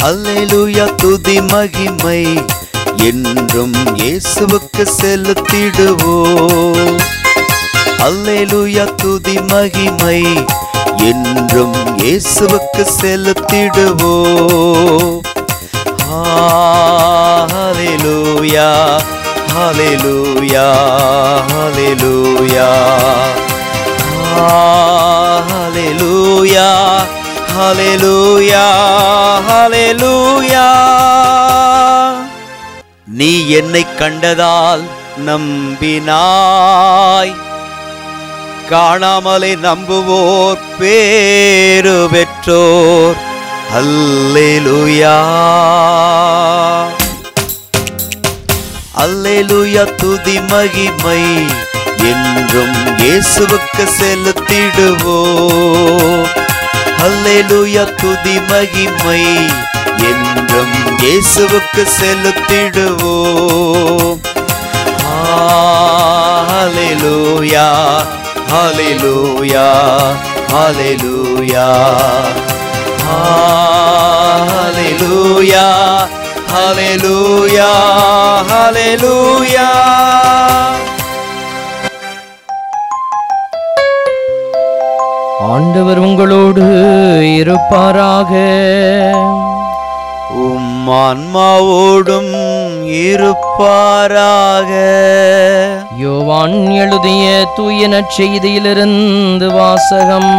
அல்லேலூயா துதி மகிமை என்றும் இயேசுவுக்கு செலுத்திடுவோம் அல்லேலூயா துதி மகிமை என்றும் இயேசுவுக்கு செலுத்திடுவோம் ஹalleluya ஹalleluya ஹalleluya ஹalleluya ஹalleluya ஹalleluya நீ என்னை கண்டதால் நம்பினாய் காணாமலே நம்புவோர் பேரு பெற்றோர் அல்லேலூயா அல்லேலூயா துதி மகிமை என்றும் இயேசுவுக்கு செலுத்திடுவோம் அல்லேலூயா துதி மகிமை என்றும் இயேசுவுக்கு செலுத்திடுவோம் ஹalleluya ஹalleluya ஹalleluya ஹalleluya ஹalleluya ஹalleluya ஆண்டவர் உங்களோடு இருப்பாராக உம் ஆன்மாவோடும் இருப்பாராக யோவான் எழுதிய தூய நற்செய்தியிலிருந்து வாசகம்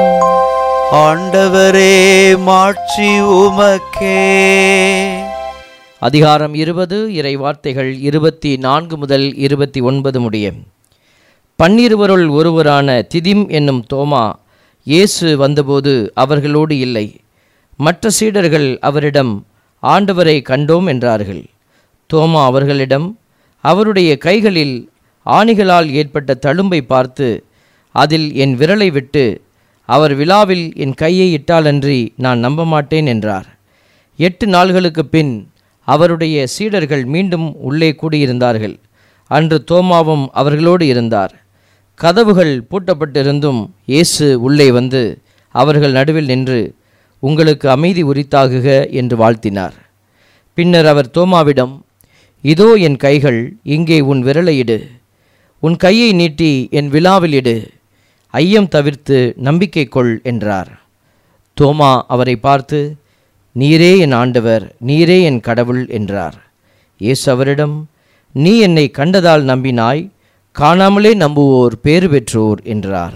ஆண்டவரே மாட்சி உமக்கே அதிகாரம் இருபது இறை வார்த்தைகள் இருபத்தி நான்கு முதல் இருபத்தி ஒன்பது முடிய பன்னிருவருள் ஒருவரான திதிம் என்னும் தோமா இயேசு வந்தபோது அவர்களோடு இல்லை மற்ற சீடர்கள் அவரிடம் ஆண்டவரை கண்டோம் என்றார்கள் தோமா அவர்களிடம் அவருடைய கைகளில் ஆணிகளால் ஏற்பட்ட தழும்பை பார்த்து அதில் என் விரலை விட்டு அவர் விழாவில் என் கையை இட்டாலன்றி நான் நம்ப மாட்டேன் என்றார் எட்டு நாள்களுக்கு பின் அவருடைய சீடர்கள் மீண்டும் உள்ளே கூடியிருந்தார்கள் அன்று தோமாவும் அவர்களோடு இருந்தார் கதவுகள் பூட்டப்பட்டிருந்தும் இயேசு உள்ளே வந்து அவர்கள் நடுவில் நின்று உங்களுக்கு அமைதி உரித்தாகுக என்று வாழ்த்தினார் பின்னர் அவர் தோமாவிடம் இதோ என் கைகள் இங்கே உன் விரலையிடு உன் கையை நீட்டி என் விழாவில் இடு ஐயம் தவிர்த்து நம்பிக்கை கொள் என்றார் தோமா அவரை பார்த்து நீரே என் ஆண்டவர் நீரே என் கடவுள் என்றார் இயேசு அவரிடம் நீ என்னை கண்டதால் நம்பினாய் காணாமலே நம்புவோர் பேறு பெற்றோர் என்றார்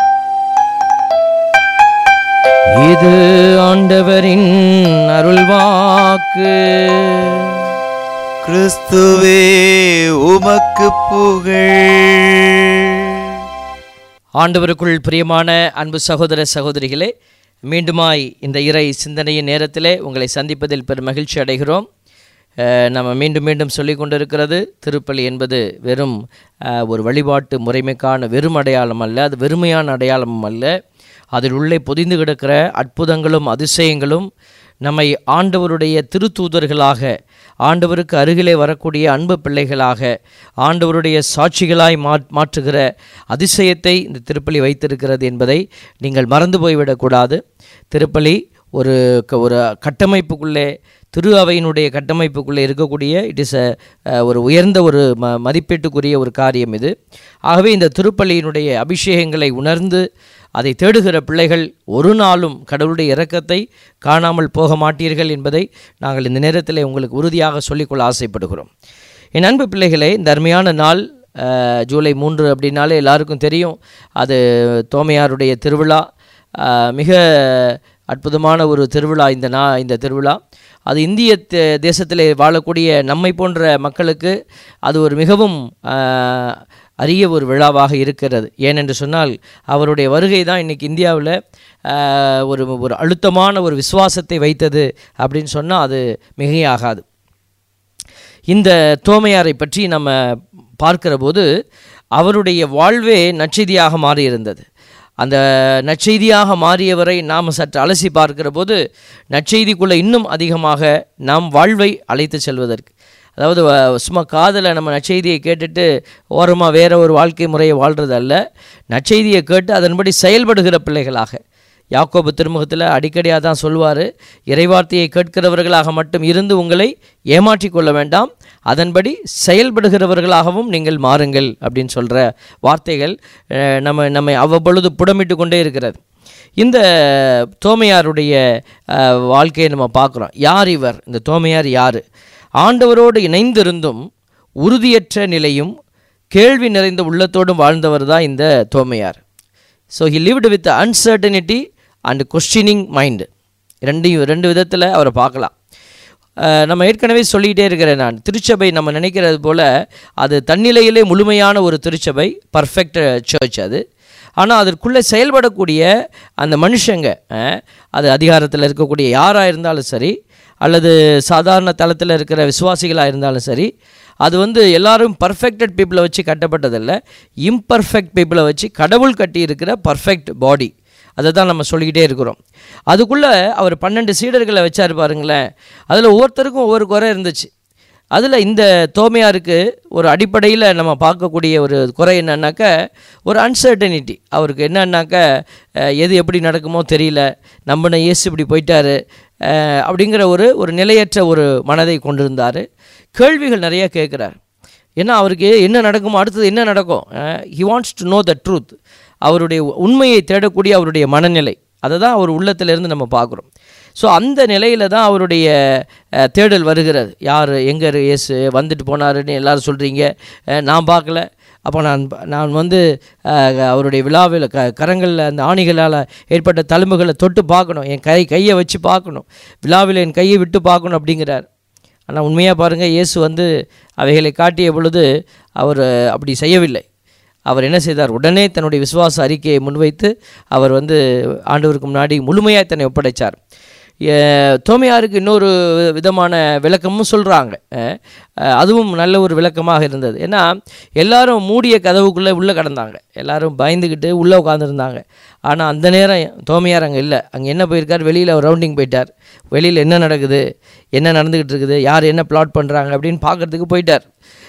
இது ஆண்டவரின் அருள்வாக்கு கிறிஸ்துவே உமக்கு புகழ் ஆண்டவருக்குள் பிரியமான அன்பு சகோதர சகோதரிகளே மீண்டுமாய் இந்த இறை சிந்தனையின் நேரத்திலே உங்களை சந்திப்பதில் பெரும் மகிழ்ச்சி அடைகிறோம் அஹ், நம்ம மீண்டும் மீண்டும் சொல்லி கொண்டிருக்கிறது திருப்பலி என்பது வெறும் அஹ், ஒரு வழிபாட்டு முறைமைக்கான வெறும் அடையாளம் அல்ல அது வெறுமையான அடையாளமும் அல்ல அதில் உள்ளே பொதிந்து கிடக்கிற அற்புதங்களும் அதிசயங்களும் நம்மை ஆண்டவருடைய திருத்தூதர்களாக ஆண்டவருக்கு அருகிலே வரக்கூடிய அன்பு பிள்ளைகளாக ஆண்டவருடைய சாட்சிகளாய் மா மாற்றுகிற அதிசயத்தை இந்த திருப்பலி வைத்திருக்கிறது என்பதை நீங்கள் மறந்து போய்விடக்கூடாது திருப்பலி ஒரு க- ஒரு கட்டமைப்புக்குள்ளே திரு அவையினுடைய கட்டமைப்புக்குள்ளே இருக்கக்கூடிய இட் இஸ் ஒரு உயர்ந்த ஒரு ம மதிப்பீட்டுக்குரிய ஒரு காரியம் இது ஆகவே இந்த திருப்பலியினுடைய அபிஷேகங்களை உணர்ந்து அதை தேடுகிற பிள்ளைகள் ஒரு நாளும் கடவுளுடைய இரக்கத்தை காணாமல் போக மாட்டீர்கள் என்பதை நாங்கள் இந்த நேரத்தில் உங்களுக்கு உறுதியாக சொல்லிக்கொள்ள ஆசைப்படுகிறோம் என் அன்பு பிள்ளைகளே இந்த அருமையான நாள் அஹ், ஜூலை மூன்று அப்படின்னாலே எல்லாருக்கும் தெரியும் அது தோமையாருடைய திருவிழா அஹ், மிக அற்புதமான ஒரு திருவிழா இந்த நா இந்த திருவிழா அது இந்திய தே- தேசத்திலே வாழக்கூடிய நம்மை போன்ற மக்களுக்கு அது ஒரு மிகவும் ஆஹ், அரிய ஒரு விழாவாக இருக்கிறது ஏனென்று சொன்னால் அவருடைய வருகை தான் இன்றைக்கி இந்தியாவில் ஆஹ், ஒரு ஒரு அழுத்தமான ஒரு விசுவாசத்தை வைத்தது அப்படின்னு சொன்னால் அது மிகையாகாது இந்த தோமையாரை பற்றி நம்ம பார்க்கிற போது அவருடைய வாழ்வே நற்செய்தியாக மாறியிருந்தது அந்த நற்செய்தியாக மாறியவரை நாம் சற்று அலசி பார்க்கிற போது நற்செய்திக்குள்ளே இன்னும் அதிகமாக நாம் வாழ்வை அழைத்து செல்வதற்கு அதாவது வ- சும்மா காதில் நம்ம நற்செய்தியை கேட்டுட்டு ஓரமாக வேற ஒரு வாழ்க்கை முறையை வாழ்றது அல்ல நற்செய்தியை கேட்டு அதன்படி செயல்படுகிற பிள்ளைகளாக யாக்கோபு திருமுகத்தில் அடிக்கடியாக தான் சொல்வார் இறைவார்த்தையை கேட்கிறவர்களாக மட்டும் இருந்து உங்களை ஏமாற்றிக் கொள்ள வேண்டாம் அதன்படி செயல்படுகிறவர்களாகவும் நீங்கள் மாறுங்கள் அப்படின்னு சொல்கிற வார்த்தைகள் அஹ், நம்ம நம்மை அவ்வப்பொழுது புடமிட்டு கொண்டே இருக்கிறது இந்த தோமையாருடைய அஹ், வாழ்க்கையை நம்ம பார்க்குறோம் யார் இவர் இந்த தோமையார் யார் ஆண்டவரோடு இணைந்திருந்தும் உறுதியற்ற நிலையும் கேள்வி நிறைந்த உள்ளத்தோடும் வாழ்ந்தவர் தான் இந்த தோமையார் so he lived with uncertainty and questioning mind ரெண்டையும் ரெண்டு விதத்தில் அவரை பார்க்கலாம் அஹ், நம்ம ஏற்கனவே சொல்லிக்கிட்டே இருக்கிறேன் நான் திருச்சபை நம்ம நினைக்கிறது போல் அது தன்னிலையிலே முழுமையான ஒரு திருச்சபை பர்ஃபெக்ட் சர்ச் அது ஆனால் அதற்குள்ளே செயல்படக்கூடிய அந்த மனுஷங்க அஹ், அது அதிகாரத்தில் இருக்கக்கூடிய யாராக இருந்தாலும் சரி அல்லது சாதாரண தளத்தில் இருக்கிற விசுவாசிகளாக இருந்தாலும் சரி அது வந்து எல்லாரும் பர்ஃபெக்டட் பீப்புளை வச்சு கட்டப்பட்டதில்லை இம்பர்ஃபெக்ட் பீப்புளை வச்சு கடவுள் கட்டி இருக்கிற பர்ஃபெக்ட் பாடி அதை தான் நம்ம சொல்லிக்கிட்டே இருக்கிறோம் அதுக்குள்ளே அவர் பன்னெண்டு சீடர்களை வச்சார் பாருங்களேன் அதில் ஒவ்வொருத்தருக்கும் ஒவ்வொரு குறை இருந்துச்சு அதில் இந்த தோமையாருக்கு ஒரு அடிப்படையில் நம்ம பார்க்கக்கூடிய ஒரு குறை என்னன்னாக்க ஒரு அன்சர்டனிட்டி அவருக்கு என்னன்னாக்க அஹ், எது எப்படி நடக்குமோ தெரியல நம்பின இயேசு இப்படி போயிட்டாரு அஹ், அப்படிங்கிற ஒரு ஒரு நிலையற்ற ஒரு மனதை கொண்டிருந்தார் கேள்விகள் நிறைய கேட்குறார் ஏன்னா அவருக்கு என்ன நடக்குமோ அடுத்தது என்ன நடக்கும் he wants to know the truth அவருடைய உண்மையை தேடக்கூடிய அவருடைய மனநிலை அதை தான் அவர் உள்ளத்திலிருந்து நம்ம பார்க்குறோம் ஸோ அந்த நிலையில் தான் அவருடைய அஹ், தேடல் வருகிறது யார் எங்கே இயேசு வந்துட்டு போனாருன்னு எல்லாரும் சொல்கிறீங்க நான் பார்க்கல அப்போ நான் ப- நான் வந்து அஹ், அவருடைய விழாவில் க கரங்களில் அந்த ஆணிகளால் ஏற்பட்ட தழும்புகளை தொட்டு பார்க்கணும் என் கை கையை வச்சு பார்க்கணும் விழாவில் என் கையை விட்டு பார்க்கணும் அப்படிங்கிறார் ஆனால் உண்மையாக பாருங்கள் இயேசு வந்து அவைகளை காட்டிய பொழுது அவர் அப்படி செய்யவில்லை அவர் என்ன செய்தார் உடனே தன்னுடைய விசுவாச அறிக்கையை முன்வைத்து அவர் வந்து ஆண்டவருக்கு முன்னாடி முழுமையாக தன்னை ஒப்படைச்சார் எ- தோமையாருக்கு இன்னொரு விதமான விளக்கமும் சொல்கிறாங்க அதுவும் நல்ல ஒரு விளக்கமாக இருந்தது ஏன்னா எல்லாரும் மூடிய கதவுக்குள்ளே உள்ளே கடந்தாங்க எல்லாரும் பயந்துக்கிட்டு உள்ளே உட்காந்துருந்தாங்க ஆனால் அந்த நேரம் தோமையார் அங்கே இல்லை அங்கே என்ன போயிருக்கார் வெளியில் ரவுண்டிங் போயிட்டார் வெளியில் என்ன நடக்குது என்ன நடந்துக்கிட்டு இருக்குது யார் என்ன பிளாட் பண்ணுறாங்க அப்படின்னு பார்க்கறதுக்கு போயிட்டார்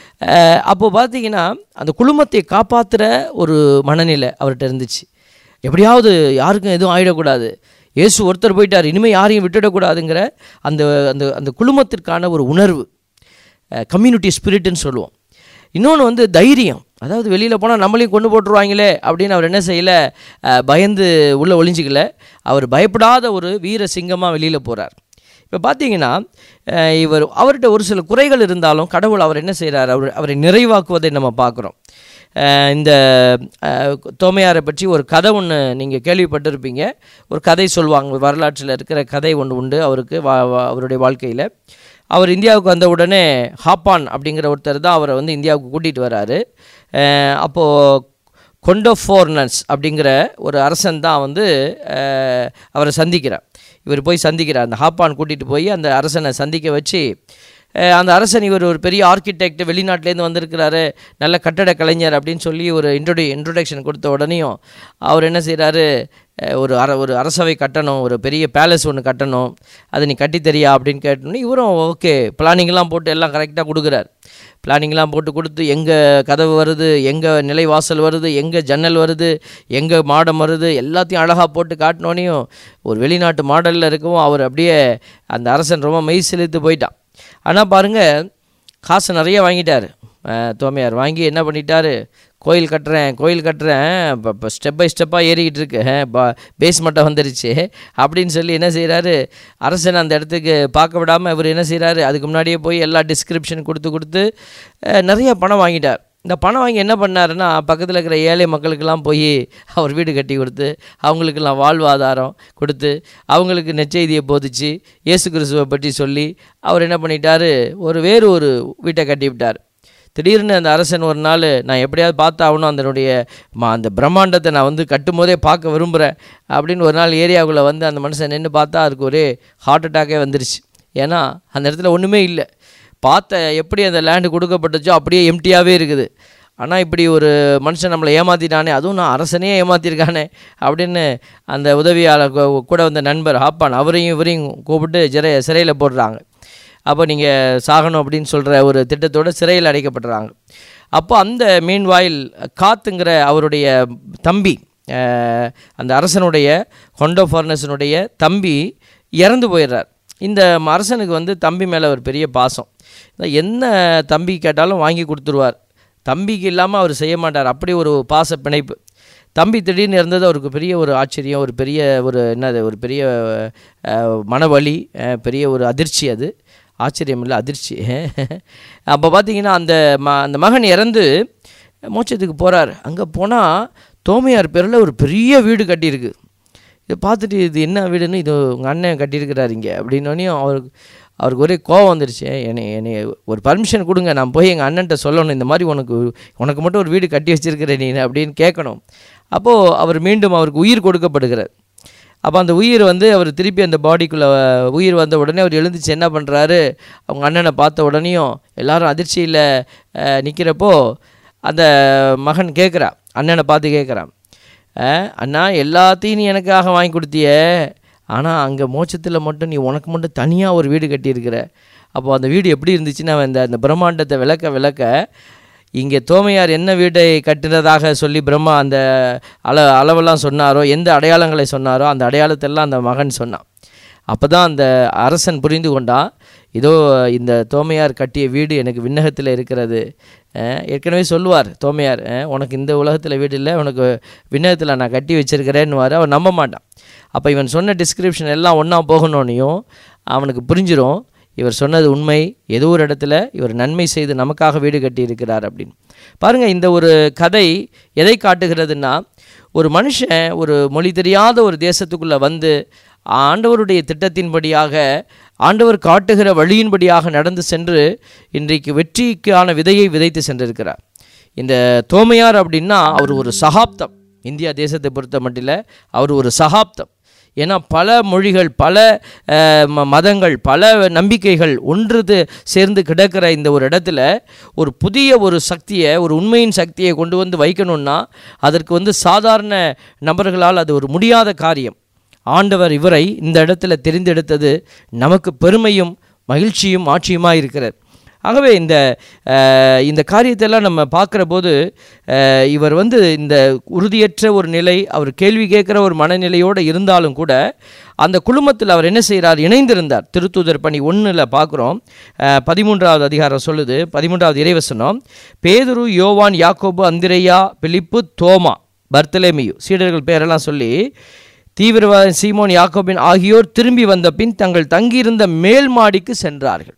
அப்போது பார்த்தீங்கன்னா அந்த குழுமத்தை காப்பாற்றுற ஒரு மனநிலை அவர்கிட்ட இருந்துச்சு எப்படியாவது யாருக்கும் எதுவும் ஆகிடக்கூடாது இயேசு ஒருத்தர் போயிட்டார் இனிமேல் யாரையும் விட்டுடக்கூடாதுங்கிற அந்த அந்த அந்த குழுமத்திற்கான ஒரு உணர்வு கம்யூனிட்டி ஸ்பிரிட்டுன்னு சொல்லுவோம் இன்னொன்று வந்து தைரியம் அதாவது வெளியில் போனால் நம்மளையும் கொண்டு போட்டுருவாங்களே அப்படின்னு அவர் என்ன செய்யலை அஹ், பயந்து உள்ளே ஒளிஞ்சிக்கல அவர் பயப்படாத ஒரு வீர சிங்கமாக வெளியில் போகிறார் இப்போ பார்த்தீங்கன்னா அஹ், இவர் அவர்கிட்ட ஒரு சில குறைகள் இருந்தாலும் கடவுள் அவர் என்ன செய்கிறார் அவர் அவரை நிறைவாக்குவதை நம்ம பார்க்குறோம் அஹ், இந்த அஹ், தோமையாரை பற்றி ஒரு கதை ஒன்று நீங்கள் கேள்விப்பட்டிருப்பீங்க ஒரு கதை சொல்லுவாங்க வரலாற்றில் இருக்கிற கதை ஒன்று உண்டு அவருக்கு வா வா- அவருடைய வாழ்க்கையில் அவர் இந்தியாவுக்கு வந்த உடனே ஹாப்பான் அப்படிங்கிற ஒருத்தர் தான் அவரை வந்து இந்தியாவுக்கு கூட்டிகிட்டு வராரு அஹ், அப்போது கொண்டோஃபோர்னஸ் அப்படிங்கிற ஒரு அரசன் தான் வந்து அஹ், அவரை சந்திக்கிறார் இவர் போய் சந்திக்கிறார் அந்த ஹாப்பான் கூட்டிகிட்டு போய் அந்த அரசனை சந்திக்க வச்சு அஹ், அந்த அரசன் இவர் ஒரு பெரிய ஆர்கிடெக்ட் வெளிநாட்டிலேருந்து வந்திருக்கிறாரு நல்ல கட்டட கலைஞர் அப்படின்னு சொல்லி ஒரு இன்ட்ரோடி இன்ட்ரொடக்ஷன் கொடுத்த உடனேயும் அவர் என்ன செய்கிறாரு ஒரு அர ஒரு அரசவை கட்டணும் ஒரு பெரிய பேலஸ் ஒன்று கட்டணும் அதை நீ கட்டித் தரியா அப்படின்னு கேட்டோன்னே இவரும் ஓகே பிளானிங்லாம் போட்டு எல்லாம் கரெக்டாக கொடுக்குறார் பிளானிங்லாம் போட்டு கொடுத்து எங்கே கதவு வருது எங்கே நிலைவாசல் வருது எங்கே ஜன்னல் வருது எங்கே மாடம் வருது எல்லாத்தையும் அழகாக போட்டு காட்டினோனையும் ஒரு வெளிநாட்டு மாடலில் இருக்கவும் அவர் அப்படியே அந்த அரசன் ரொம்ப மெய் செலுத்து போயிட்டான் ஆனால் பாருங்கள் காசு நிறைய வாங்கிட்டார் அஹ், தோமையார் வாங்கி என்ன பண்ணிட்டாரு கோயில் கட்டுறேன் கோயில் கட்டுறேன் இப்போ இப்போ ஸ்டெப் பை ஸ்டெப்பாக ஏறிக்கிட்டு இருக்கு பேஸ்மெண்ட்டாக வந்துருச்சு அப்படின்னு சொல்லி என்ன செய்கிறாரு அரசன் அந்த இடத்துக்கு பார்க்க விடாமல் இவர் என்ன செய்கிறாரு அதுக்கு முன்னாடியே போய் எல்லா டிஸ்கிரிப்ஷன் கொடுத்து கொடுத்து அஹ், நிறைய பணம் வாங்கிட்டார் இந்த பணம் வாங்கி என்ன பண்ணாருன்னா பக்கத்தில் இருக்கிற ஏழை மக்களுக்கெல்லாம் போய் அவர் வீடு கட்டி கொடுத்து அவங்களுக்கெல்லாம் வாழ்வாதாரம் கொடுத்து அவங்களுக்கு நெச்செய்தியை போதிச்சு இயேசு கிறிஸ்துவை பற்றி சொல்லி அவர் என்ன பண்ணிட்டாரு ஒரு வேறு ஒரு வீட்டை கட்டி விட்டார் திடீர்னு அந்த அரசன் ஒரு நாள் நான் எப்படியாவது பார்த்தாகணும் அதனுடைய ம அந்த பிரம்மாண்டத்தை நான் வந்து கட்டும் போதே பார்க்க விரும்புகிறேன் அப்படின்னு ஒரு நாள் ஏரியாவுக்குள்ளே வந்து அந்த மனுஷன் நின்று பார்த்தா அதுக்கு ஒரே ஹார்ட் அட்டாக்கே வந்துருச்சு ஏன்னா அந்த இடத்துல ஒன்றுமே இல்லை பார்த்த எப்படி அந்த லேண்டு கொடுக்கப்பட்டுச்சோ அப்படியே எம்டியாகவே இருக்குது ஆனால் இப்படி ஒரு மனுஷன் நம்மளை ஏமாற்றிட்டானே அதுவும் நான் அரசனே ஏமாற்றிருக்கானே அப்படின்னு அந்த உதவியாளர் கூ- கூட வந்த நண்பர் ஹாப்பான் அவரையும் இவரையும் கூப்பிட்டு சிறை சிறையில் போடுறாங்க அப்போ நீங்கள் சாகணும் அப்படின்னு சொல்கிற ஒரு திட்டத்தோடு சிறையில் அடைக்கப்படுறாங்க அப்போ அந்த மீன்வாயில் காத்துங்கிற அவருடைய தம்பி அஹ், அந்த அரசனுடைய ஹொண்டோஃபார்னஸனுடைய தம்பி இறந்து போயிடுறார் இந்த அரசனுக்கு வந்து தம்பி மேலே ஒரு பெரிய பாசம் என்ன தம்பி கேட்டாலும் வாங்கி கொடுத்துருவார் தம்பிக்கு இல்லாமல் அவர் செய்ய மாட்டார் அப்படி ஒரு பாச பிணைப்பு தம்பி திடீர்னு இருந்தது அவருக்கு பெரிய ஒரு ஆச்சரியம் ஒரு பெரிய ஒரு என்னது ஒரு பெரிய அஹ், மனவலி அஹ், பெரிய ஒரு அதிர்ச்சி அது ஆச்சரியம் இல்லை அதிர்ச்சி அப்போ பார்த்தீங்கன்னா அந்த ம அந்த மகன் இறந்து மோட்சத்துக்கு போகிறார் அங்கே போனால் தோமையார் பேரில் ஒரு பெரிய வீடு கட்டியிருக்கு இதை பார்த்துட்டு இது என்ன வீடுன்னு இது உங்கள் அண்ணன் கட்டியிருக்கிறாரு இங்கே அப்படின்னோடனையும் அவருக்கு அவருக்கு ஒரே கோவம் வந்துருச்சு என்னை என்னை ஒரு பர்மிஷன் கொடுங்க நான் போய் எங்கள் அண்ணன்ட்ட சொல்லணும் இந்த மாதிரி உனக்கு உனக்கு மட்டும் ஒரு வீடு கட்டி வச்சிருக்கிற நீ அப்படின்னு கேட்கணும் அப்போது அவர் மீண்டும் அவருக்கு உயிர் கொடுக்கப்படுகிறார் அப்போ அந்த உயிர் வந்து அவர் திருப்பி அந்த பாடிக்குள்ளே உயிர் வந்த உடனே அவர் எழுந்துச்சு என்ன பண்ணுறாரு அவங்க அண்ணனை பார்த்த உடனேயும் எல்லாரும் அதிர்ச்சியில் நிற்கிறப்போ அந்த மகன் கேட்குறான் அண்ணனை பார்த்து கேட்குறான் அஹ், அண்ணா எல்லாத்தையும் நீ எனக்காக வாங்கி கொடுத்தியே ஆனால் அங்கே மோட்சத்தில் மட்டும் நீ உனக்கு மட்டும் தனியாக ஒரு வீடு கட்டியிருக்கிற அப்போ அந்த வீடு எப்படி இருந்துச்சுன்னா அவன் இந்த அந்த பிரம்மாண்டத்தை விளக்க விளக்க இங்கே தோமையார் என்ன வீட்டை கட்டினதாக சொல்லி பிரம்மா அந்த அள அளவெல்லாம் சொன்னாரோ எந்த அடையாளங்களை சொன்னாரோ அந்த அடையாளத்தெல்லாம் அந்த மகன் சொன்னான் அப்போ தான் அந்த அரசன் புரிந்து கொண்டான் இதோ இந்த தோமையார் கட்டிய வீடு எனக்கு விண்ணகத்தில் இருக்கிறது அஹ், ஏற்கனவே சொல்லுவார் தோமையார் அஹ், உனக்கு இந்த உலகத்தில் வீடு இல்லை உனக்கு விண்ணகத்தில் நான் கட்டி வச்சிருக்கிறேன்னுவார் அவன் நம்ப மாட்டான் அப்போ இவன் சொன்ன டிஸ்கிரிப்ஷன் எல்லாம் ஒன்றா போகணுன்னையும் அவனுக்கு புரிஞ்சிரும் இவர் சொன்னது உண்மை ஏதோ ஒரு இடத்துல இவர் நன்மை செய்து நமக்காக வீடு கட்டி இருக்கிறார் அப்படின்னு பாருங்கள் இந்த ஒரு கதை எதை காட்டுகிறதுன்னா ஒரு மனுஷன் ஒரு மொழி தெரியாத ஒரு தேசத்துக்குள்ளே வந்து ஆண்டவருடைய திட்டத்தின்படியாக ஆண்டவர் காட்டுகிற வழியின்படியாக நடந்து சென்று இன்றைக்கு வெற்றிக்கான விதையை விதைத்து சென்றிருக்கிறார் இந்த தோமையார் அப்படின்னா அவர் ஒரு சகாப்தம் இந்தியா தேசத்தை பொறுத்த மட்டில் அவர் ஒரு சகாப்தம் ஏன்னா பல மொழிகள் பல அஹ், ம- மதங்கள் பல நம்பிக்கைகள் ஒன்று து- சேர்ந்து கிடக்கிற இந்த ஒரு இடத்துல ஒரு புதிய ஒரு சக்தியை ஒரு உண்மையின் சக்தியை கொண்டு வந்து வைக்கணும்னா அதற்கு வந்து சாதாரண நபர்களால் அது ஒரு முடியாத காரியம் ஆண்டவர் இவரை இந்த இடத்துல தெரிந்தெடுத்தது நமக்கு பெருமையும் மகிழ்ச்சியும் ஆட்சியுமாக இருக்கிறது ஆகவே இந்த அஹ், இந்த காரியத்தெல்லாம் நம்ம பார்க்குற போது அஹ், இவர் வந்து இந்த உறுதியற்ற ஒரு நிலை அவர் கேள்வி கேட்குற ஒரு மனநிலையோடு இருந்தாலும் கூட அந்த குழுமத்தில் அவர் என்ன செய்கிறார் இணைந்திருந்தார் திருத்தூதர் பணி ஒன்றில் பார்க்குறோம் பதிமூன்றாவது அதிகாரம் சொல்லுது பதிமூன்றாவது இறைவசனம் பேதுரு யோவான் யாக்கோபு அந்திரையா பிலிப்பு தோமா பர்த்தலேமியு சீடர்கள் பேரெல்லாம் சொல்லி தீவிரவாத சீமோன் யாக்கோபின் ஆகியோர் திரும்பி வந்த பின் தங்கள் தங்கியிருந்த மேல் மாடிக்கு சென்றார்கள்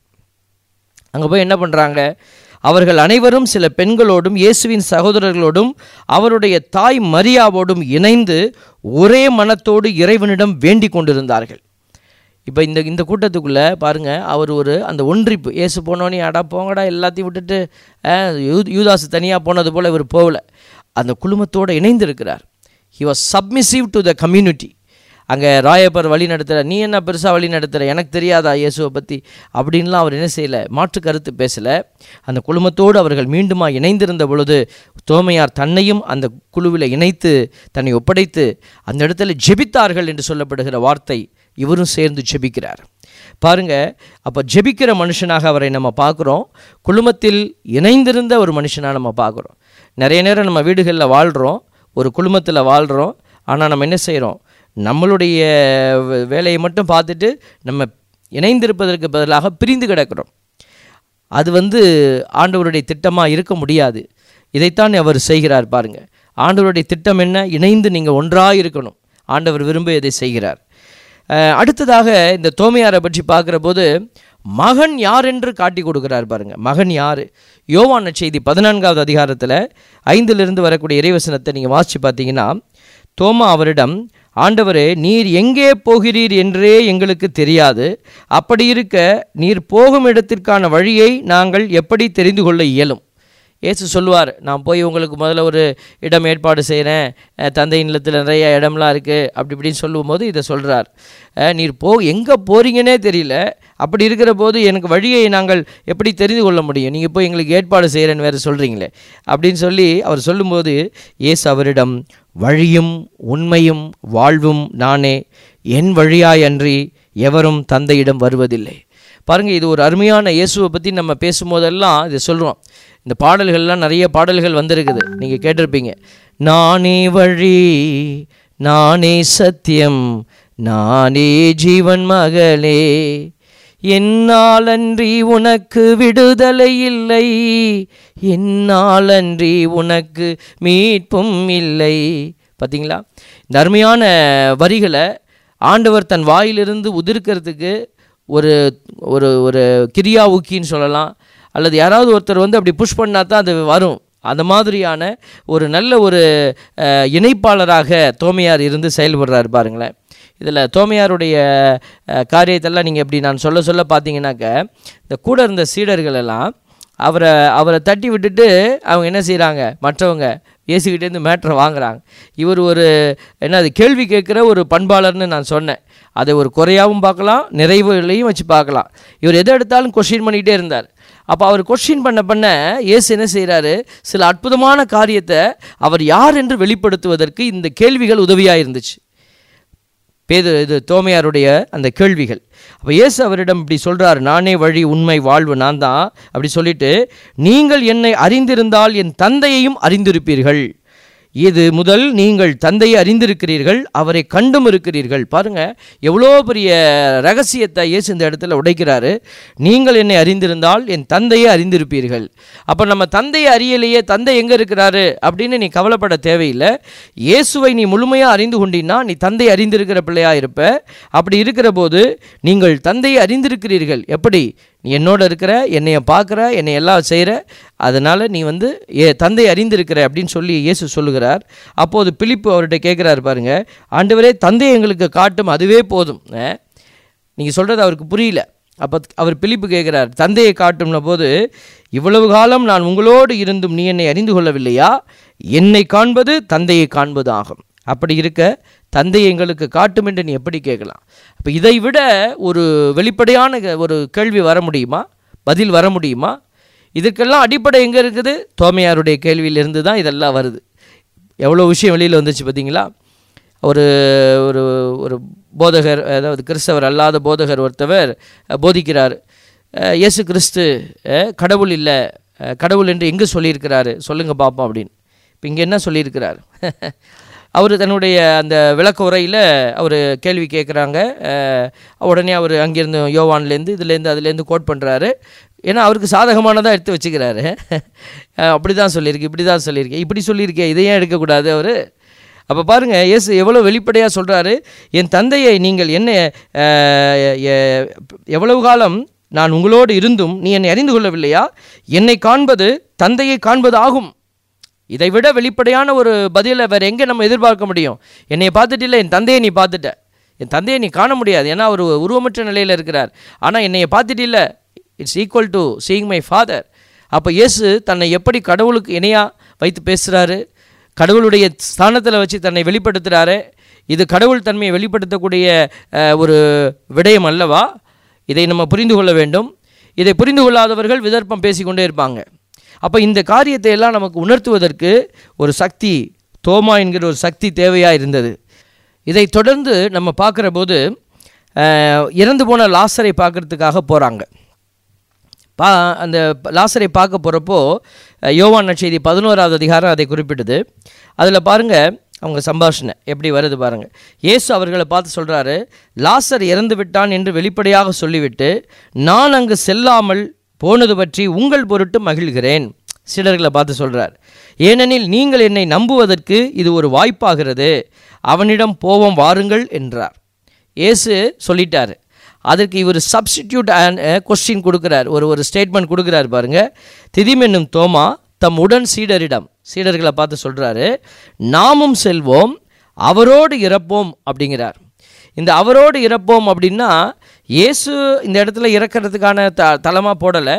அங்கே போய் என்ன பண்ணுறாங்க அவர்கள் அனைவரும் சில பெண்களோடும் இயேசுவின் சகோதரர்களோடும் அவருடைய தாய் மரியாவோடும் இணைந்து ஒரே மனத்தோடு இறைவனிடம் வேண்டிக் கொண்டிருந்தார்கள் இப்போ இந்த இந்த கூட்டத்துக்குள்ளே பாருங்கள் அவர் ஒரு அந்த ஒன்றிப்பு இயேசு போனோன்னே அடா போங்கடா எல்லாத்தையும் விட்டுட்டு அஹ், யூ- யூதாசு தனியாக போனது போல் இவர் போகல அந்த குழுமத்தோடு இணைந்திருக்கிறார் he was submissive to the community அங்கே ராயப்பர் வழி நடத்துகிற நீ என்ன பெருசாக வழி நடத்துகிற எனக்கு தெரியாதா இயேசுவை பற்றி அப்படின்லாம் அவர் என்ன செய்யலை மாற்று கருத்து பேசலை அந்த குழுமத்தோடு அவர்கள் மீண்டுமா இணைந்திருந்த பொழுது தோமையார் தன்னையும் அந்த குழுவில் இணைத்து தன்னை ஒப்படைத்து அந்த இடத்துல ஜெபித்தார்கள் என்று சொல்லப்படுகிற வார்த்தை இவரும் சேர்ந்து ஜெபிக்கிறார் பாருங்க அப்போ ஜெபிக்கிற மனுஷனாக அவரை நம்ம பார்க்குறோம் குழுமத்தில் இணைந்திருந்த ஒரு மனுஷனாக நம்ம பார்க்குறோம் நிறைய நேரம் நம்ம வீடுகளில் வாழ்கிறோம் ஒரு குழுமத்தில் வாழ்கிறோம் ஆனால் நம்ம என்ன செய்கிறோம் நம்மளுடைய வே- வேலையை மட்டும் பார்த்துட்டு நம்ம இணைந்திருப்பதற்கு பதிலாக பிரிந்து கிடக்கிறோம் அது வந்து ஆண்டவருடைய திட்டமாக இருக்க முடியாது இதைத்தான் அவர் செய்கிறார் பாருங்க ஆண்டவருடைய திட்டம் என்ன இணைந்து நீங்கள் ஒன்றாக இருக்கணும் ஆண்டவர் விரும்ப இதை செய்கிறார் அஹ், அடுத்ததாக இந்த தோமையாரை பற்றி பார்க்குற போது மகன் யார் என்று காட்டி கொடுக்கிறார் பாருங்க மகன் யார் யோவான செய்தி பதினான்காவது அதிகாரத்தில் ஐந்திலிருந்து வரக்கூடிய இறைவசனத்தை நீங்கள் வாசித்து பார்த்தீங்கன்னா தோமா அவரிடம் ஆண்டவரே நீர் எங்கே போகிறீர் என்றே எங்களுக்கு தெரியாது அப்படி இருக்க நீர் போகும் இடத்திற்கான வழியை நாங்கள் எப்படி தெரிந்து கொள்ள இயலும் இயேசு சொல்லுவார் நான் போய் உங்களுக்கு முதல்ல ஒரு இடம் ஏற்பாடு செய்கிறேன் அஹ், தந்தையின் இல்லத்தில் நிறைய இடம்லாம் இருக்குது அப்படி இப்படின்னு சொல்லும்போது இதை சொல்கிறார் நீர் போ எங்கே போகிறீங்கன்னே தெரியல அப்படி இருக்கிற போது எனக்கு வழியை நாங்கள் எப்படி தெரிந்து கொள்ள முடியும் நீங்கள் போய் எங்களுக்கு ஏற்பாடு செய்கிறேன்னு வேறு சொல்கிறீங்களே அப்படின்னு சொல்லி அவர் சொல்லும்போது இயேசு அவரிடம் வழியும் உண்மையும் வாழ்வும் நானே என் வழியாய் அன்றி எவரும் தந்தையிடம் வருவதில்லை பாருங்கள் இது ஒரு அருமையான இயேசுவை பற்றி நம்ம பேசும்போதெல்லாம் இதை சொல்கிறோம் இந்த பாடல்கள்லாம் நிறைய பாடல்கள் வந்திருக்குது நீங்கள் கேட்டிருப்பீங்க நானே வழி நானே சத்தியம் நானே ஜீவன் மகளே என்னாலன்றி உனக்கு விடுதலை இல்லை என்னாலன்றி உனக்கு மீட்பும் இல்லை பார்த்தீங்களா இந்த அருமையான வரிகளை ஆண்டவர் தன் வாயிலிருந்து உதிர்க்கிறதுக்கு ஒரு ஒரு ஒரு கிரியா ஊக்கின்னு சொல்லலாம் அல்லது யாராவது ஒருத்தர் வந்து அப்படி புஷ் பண்ணால் தான் அது வரும் அந்த மாதிரியான ஒரு நல்ல ஒரு அஹ், இணைப்பாளராக தோமையார் இருந்து செயல்படுறாரு பாருங்களேன் இதில் தோமையாருடைய அஹ், காரியத்தெல்லாம் நீங்கள் எப்படி நான் சொல்ல சொல்ல பார்த்தீங்கன்னாக்க இந்த கூட இருந்த சீடர்கள் எல்லாம் அவரை அவரை தட்டி விட்டுட்டு அவங்க என்ன செய்கிறாங்க மற்றவங்க இயேசுகிட்டேருந்து மேட்ரை வாங்குறாங்க இவர் ஒரு என்னது கேள்வி கேட்குற ஒரு பண்பாளர்னு நான் சொன்னேன் அதை ஒரு குறையாகவும் பார்க்கலாம் நிறைவுகளையும் வச்சு பார்க்கலாம் இவர் எதை எடுத்தாலும் கொஷின் பண்ணிகிட்டே இருந்தார் அப்போ அவர் கொஷின் பண்ண பண்ண இயேசு என்ன செய்கிறாரு சில அற்புதமான காரியத்தை அவர் யார் என்று வெளிப்படுத்துவதற்கு இந்த கேள்விகள் உதவியாக இருந்துச்சு பேது இது தோமையாருடைய அந்த கேள்விகள் அப்போ இயேசு அவரிடம் இப்படி சொல்றாரு நானே வழி உண்மை வாழ்வு நான் தான் அப்படி சொல்லிட்டு நீங்கள் என்னை அறிந்திருந்தால் என் தந்தையையும் அறிந்திருப்பீர்கள் இது முதல் நீங்கள் தந்தையை அறிந்திருக்கிறீர்கள் அவரை கண்டும் இருக்கிறீர்கள் பாருங்க எவ்வளோ பெரிய ரகசியத்தை இயேசு இந்த இடத்துல உடைக்கிறாரு நீங்கள் என்னை அறிந்திருந்தால் என் தந்தையை அறிந்திருப்பீர்கள் அப்போ நம்ம தந்தையை அறியலையே தந்தை எங்கே இருக்கிறாரு அப்படின்னு நீ கவலைப்பட தேவையில்லை இயேசுவை நீ முழுமையாக அறிந்து கொண்டீன்னா நீ தந்தை அறிந்திருக்கிற பிள்ளையாக இருப்ப அப்படி இருக்கிற போது நீங்கள் தந்தையை அறிந்திருக்கிறீர்கள் எப்படி நீ என்னோட இருக்கிற என்னைய பார்க்குற என்னை எல்லாம் செய்கிற அதனால் நீ வந்து ஏ தந்தை அறிந்திருக்கிற அப்படின்னு சொல்லி இயேசு சொல்லுகிறார் அப்போது பிலிப்பு அவர்கிட்ட கேட்குறாரு பாருங்க ஆண்டவரே தந்தை எங்களுக்கு காட்டும் அதுவே போதும் நீங்கள் சொல்கிறது அவருக்கு புரியல அப்போ அவர் பிலிப்பு கேட்குறார் தந்தையை காட்டும்ன போது இவ்வளவு காலம் நான் உங்களோடு இருந்தும் நீ என்னை அறிந்து கொள்ளவில்லையா என்னை காண்பது தந்தையை காண்பது ஆகும் அப்படி இருக்க தந்தை எங்களுக்கு காட்டும் என்று நீ எப்படி கேட்கலாம் அப்போ இதை விட ஒரு வெளிப்படையான க- ஒரு கேள்வி வர முடியுமா பதில் வர முடியுமா இதுக்கெல்லாம் அடிப்படை எங்கே இருக்குது தோமையாருடைய கேள்வியிலிருந்து தான் இதெல்லாம் வருது எவ்வளோ விஷயம் வெளியில் வந்துச்சு பார்த்தீங்களா ஒரு ஒரு ஒரு போதகர் அதாவது கிறிஸ்தவர் அல்லாத போதகர் ஒருத்தவர் அஹ், போதிக்கிறார் அஹ், இயேசு கிறிஸ்து அஹ், கடவுள் இல்லை அஹ், கடவுள் என்று எங்கே சொல்லியிருக்கிறாரு சொல்லுங்கள் பார்ப்போம் அப்படின்னு இப்போ இங்கே என்ன சொல்லியிருக்கிறார் அவர் தன்னுடைய அந்த விளக்க உரையில் அவர் கேள்வி கேட்குறாங்க உடனே அவர் அங்கேருந்து யோவான்லேருந்து இதுலேருந்து அதுலேருந்து கோட் பண்ணுறாரு ஏன்னா அவருக்கு சாதகமானதாக எடுத்து வச்சுக்கிறாரு அப்படி தான் சொல்லியிருக்கு இப்படி தான் சொல்லியிருக்கேன் இப்படி சொல்லியிருக்கேன் இதை ஏன் எடுக்கக்கூடாது அவர் அப்போ பாருங்கள் இயேசு எவ்வளோ வெளிப்படையாக சொல்கிறாரு என் தந்தையை நீங்கள் என்ன அஹ், எ- எவ்வளவு காலம் நான் உங்களோடு இருந்தும் நீ என்னை அறிந்து கொள்ளவில்லையா என்னை காண்பது தந்தையை காண்பது ஆகும் இதை விட வெளிப்படையான ஒரு பதிலை வேறு எங்கே நம்ம எதிர்பார்க்க முடியும் என்னை பார்த்துட்டு இல்லை என் தந்தையை நீ பார்த்துட்ட என் தந்தையை நீ காண முடியாது ஏன்னா அவர் உருவமற்ற நிலையில் இருக்கிறார் ஆனால் என்னை பார்த்துட்டு இல்லை it's equal to seeing my father அப்போ இயேசு தன்னை எப்படி கடவுளுக்கு இணையாக வைத்து பேசுகிறாரு கடவுளுடைய ஸ்தானத்தில் வச்சு தன்னை வெளிப்படுத்துகிறாரு இது கடவுள் தன்மையை வெளிப்படுத்தக்கூடிய அஹ், ஒரு விடயம் அல்லவா இதை நம்ம புரிந்து கொள்ள வேண்டும் இதை புரிந்து கொள்ளாதவர்கள் விதர்ப்பம் பேசிக்கொண்டே இருப்பாங்க அப்போ இந்த காரியத்தை எல்லாம் நமக்கு உணர்த்துவதற்கு ஒரு சக்தி தோமா என்கிற ஒரு சக்தி தேவையாக இருந்தது இதை தொடர்ந்து நம்ம பார்க்குற போது அஹ், இறந்து போன லாசரை பார்க்கறதுக்காக போகிறாங்க பா அந்த லாசரை பார்க்க போகிறப்போ யோவான் நற்செய்தி பதினோராவது அதிகாரம் அதை குறிப்பிட்டது அதில் பாருங்கள் அவங்க சம்பாஷணை எப்படி வருது பாருங்கள் இயேசு அவர்களை பார்த்து சொல்கிறாரு லாசர் இறந்து விட்டான் என்று வெளிப்படையாக சொல்லிவிட்டு நான் அங்கு செல்லாமல் போனது பற்றி உங்கள் பொருட்டு மகிழ்கிறேன் சீடர்களை பார்த்து சொல்கிறார் ஏனெனில் நீங்கள் என்னை நம்புவதற்கு இது ஒரு வாய்ப்பாகிறது அவனிடம் போவோம் வாருங்கள் என்றார் இயேசு சொல்லிட்டாரு அதற்கு இவர் சப்ஸ்டிடியூட் கொஸ்டின் கொடுக்குறார் ஒரு ஒரு ஸ்டேட்மெண்ட் கொடுக்குறார் பாருங்க திதிம் என்னும் தோமா தம் உடன் சீடரிடம் சீடர்களை பார்த்து சொல்கிறாரு நாமும் செல்வோம் அவரோடு இறப்போம் அப்படிங்கிறார் இந்த அவரோடு இறப்போம் அப்படின்னா இயேசு இந்த இடத்துல இறக்கிறதுக்கான த தளமாக போடலை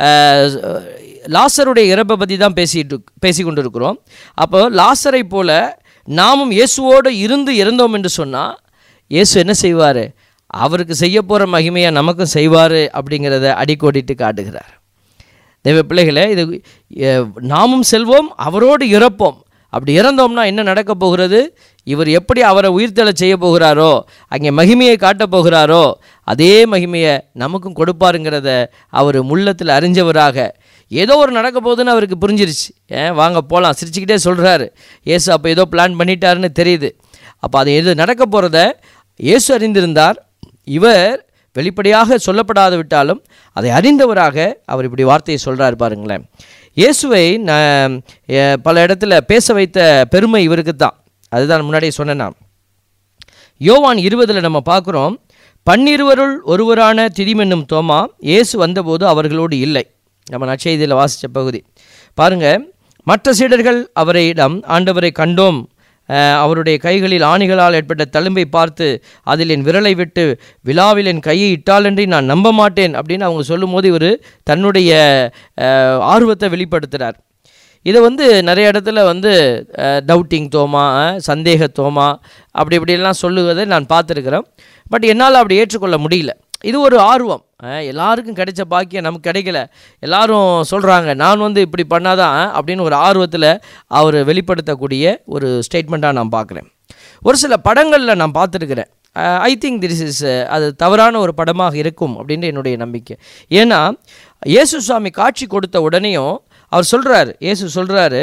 லாசருடைய இறப்பை பற்றி தான் பேசிட்டு பேசி கொண்டு இருக்கிறோம் அப்போ லாசரை போல நாமும் இயேசுவோடு இருந்து இறந்தோம் என்று சொன்னால் இயேசு என்ன செய்வார் அவருக்கு செய்ய போகிற மகிமையை நமக்கும் செய்வார் அப்படிங்கிறத அடிக்கோடிட்டு காட்டுகிறார் தெய்வ பிள்ளைகளே இது எ, நாமும் செல்வோம் அவரோடு இறப்போம் அப்படி இறந்தோம்னா என்ன நடக்க போகிறது இவர் எப்படி அவரை உயிர்த்தெழச் செய்ய போகிறாரோ அங்கே மகிமையை காட்டப் போகிறாரோ அதே மகிமையை நமக்கும் கொடுப்பாருங்கிறத அவர் முள்ளத்தில் அறிஞ்சவராக ஏதோ ஒரு நடக்க போகுதுன்னு அவருக்கு புரிஞ்சிருச்சு ஏன் வாங்க போகலாம் சிரிச்சுக்கிட்டே சொல்கிறாரு ஏசு அப்போ ஏதோ பிளான் பண்ணிட்டாருன்னு தெரியுது அப்போ அது எது நடக்க போகிறத இயேசு அறிந்திருந்தார் இவர் வெளிப்படையாக சொல்லப்படாது விட்டாலும் அதை அறிந்தவராக அவர் இப்படி வார்த்தையை சொல்கிறார் பாருங்களேன் இயேசுவை நான் எ- பல இடத்துல பேச வைத்த பெருமை இவருக்கு தான் அதுதான் முன்னாடியே சொன்னேன் நான் யோவான் இருபதில் நம்ம பார்க்குறோம் பன்னிருவருள் ஒருவரான திதிமென்னும் தோமா இயேசு வந்தபோது அவர்களோடு இல்லை நம்ம நற்செய்தியில் வாசித்த பகுதி பாருங்க மற்ற சீடர்கள் அவரிடம் ஆண்டவரை கண்டோம் அஹ், அவருடைய கைகளில் ஆணிகளால் ஏற்பட்ட தழும்பை பார்த்து அதில் என் விரலை விட்டு விழாவில் என் கையை இட்டாலன்றி நான் நம்ப மாட்டேன் அப்படின்னு அவங்க சொல்லும்போது இவர் தன்னுடைய அஹ், ஆர்வத்தை வெளிப்படுத்துகிறார் இதை வந்து நிறைய இடத்துல வந்து டவுட்டிங் தோமா அஹ், சந்தேக தோமா அப்படி இப்படியெல்லாம் சொல்லுவதை நான் பார்த்துருக்கிறேன் பட் என்னால் அப்படி ஏற்றுக்கொள்ள முடியல இது ஒரு ஆர்வம் அஹ், எல்லாருக்கும் கிடைச்ச பாக்கியம் நமக்கு கிடைக்கல எல்லாரும் சொல்கிறாங்க நான் வந்து இப்படி பண்ணாதான் அப்படின்னு ஒரு ஆர்வத்தில் அவர் வெளிப்படுத்தக்கூடிய ஒரு ஸ்டேட்மெண்ட்டாக நான் பார்க்குறேன் ஒரு சில படங்களில் நான் பார்த்துருக்கிறேன் ஐ திங்க் திஸ் இஸ் அது தவறான ஒரு படமாக இருக்கும் அப்படின்னு என்னுடைய நம்பிக்கை ஏன்னா இயேசு சுவாமி காட்சி கொடுத்த உடனேயும் அவர் சொல்கிறாரு இயேசு சொல்கிறாரு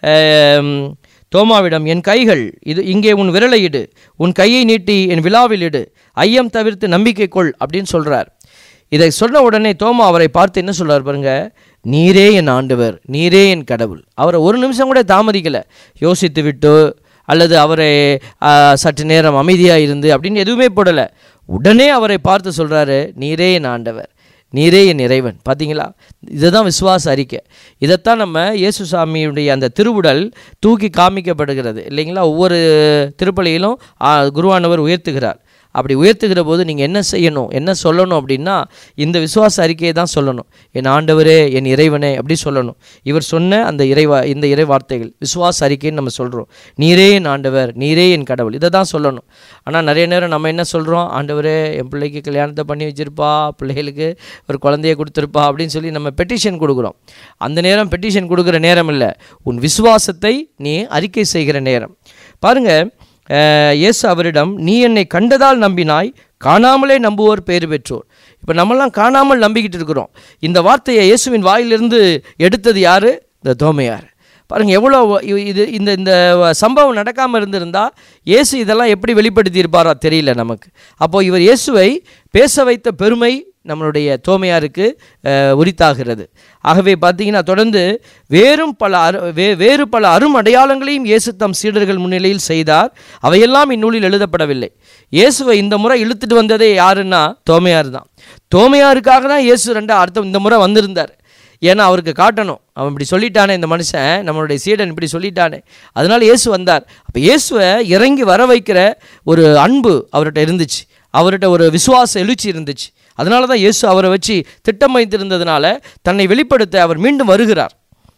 தோமாவிடம் என் கைகள் இது இங்கே உன் விரலை இடு உன் கையை நீட்டி என் விழாவில் இடு ஐயம் தவிர்த்து நம்பிக்கை கொள் அப்படின்னு சொல்கிறார் இதை சொன்ன உடனே தோமா அவரை பார்த்து என்ன சொல்றார் பாருங்க நீரே என் ஆண்டவர் நீரே என் கடவுள் அவரை ஒரு நிமிஷம் கூட தாமதிக்கலை யோசித்து விட்டு அல்லது அவரை ஆ, சற்று நேரம் அமைதியாக இருந்து அப்படின்னு எதுவுமே போடலை உடனே அவரை பார்த்து சொல்கிறாரு நீரே என் ஆண்டவர் நீரே என் இறைவன் பார்த்தீங்களா இதுதான் விசுவாச அறிக்கை இதைத்தான் நம்ம இயேசு சாமியுடைய அந்த திருவுடல் தூக்கி காமிக்கப்படுகிறது இல்லைங்களா ஒவ்வொரு திருப்பலியிலும் ஆ, குருவானவர் உயர்த்துகிறார் அப்படி உயர்த்துகிற போது நீங்கள் என்ன செய்யணும் என்ன சொல்லணும் அப்படின்னா இந்த விசுவாச அறிக்கையை தான் சொல்லணும் என் ஆண்டவரே என் இறைவனே அப்படி சொல்லணும் இவர் சொன்ன அந்த இறைவா இந்த இறை வார்த்தைகள் விசுவாச அறிக்கைன்னு நம்ம சொல்கிறோம் நீரே என் ஆண்டவர் நீரே என் கடவுள் இதை தான் சொல்லணும் ஆனால் நிறைய நேரம் நம்ம என்ன சொல்கிறோம் ஆண்டவரே என் பிள்ளைக்கு கல்யாணத்தை பண்ணி வச்சிருப்பா பிள்ளைகளுக்கு ஒரு குழந்தைய கொடுத்துருப்பா அப்படின்னு சொல்லி நம்ம பெட்டிஷன் கொடுக்குறோம் அந்த நேரம் பெட்டிஷன் கொடுக்குற நேரம் இல்லை உன் விசுவாசத்தை நீ அறிக்கை செய்கிற நேரம் பாருங்க அஹ், இயேசு அவரிடம் நீ என்னை கண்டதால் நம்பினாய் காணாமலே நம்புவோர் பேறு பெற்றோர் இப்போ நம்மலாம் காணாமல் நம்பிக்கிட்டு இருக்கிறோம் இந்த வார்த்தையை இயேசுவின் வாயிலிருந்து எடுத்தது யாரு இந்த தோமையார் பாருங்க எவ்வளோ இ- இது இந்த இந்த சம்பவம் நடக்காமல் இருந்திருந்தா இயேசு இதெல்லாம் எப்படி வெளிப்படுத்தியிருப்பாரோ தெரியல நமக்கு அப்போ இவர் இயேசுவை பேச வைத்த பெருமை நம்மளுடைய தோமையாருக்கு அஹ், உரித்தாகிறது ஆகவே பார்த்தீங்கன்னா தொடர்ந்து வேறும் பல அரு வே வேறு பல அரும் அடையாளங்களையும் இயேசு தம் சீடர்கள் முன்னிலையில் செய்தார் அவையெல்லாம் இந்நூலில் எழுதப்படவில்லை இயேசுவை இந்த முறை இழுத்துட்டு வந்ததே யாருன்னா தோமையார் தான் தோமையாருக்காக தான் இயேசு ரெண்டா அடுத்த இந்த முறை வந்திருந்தார் ஏன்னா அவருக்கு காட்டணும் அவன் இப்படி சொல்லிட்டானே இந்த மனுஷன் நம்மளுடைய சீடன் இப்படி சொல்லிட்டானே அதனால இயேசு வந்தார் அப்போ இயேசுவை இறங்கி வர வைக்கிற ஒரு அன்பு அவர்கிட்ட இருந்துச்சு அவர்கிட்ட ஒரு விசுவாச எழுச்சி இருந்துச்சு அதனால தான் இயேசு அவரை வச்சு திட்டம் வைத்திருந்ததுனால தன்னை வெளிப்படுத்த அவர் மீண்டும் வருகிறார்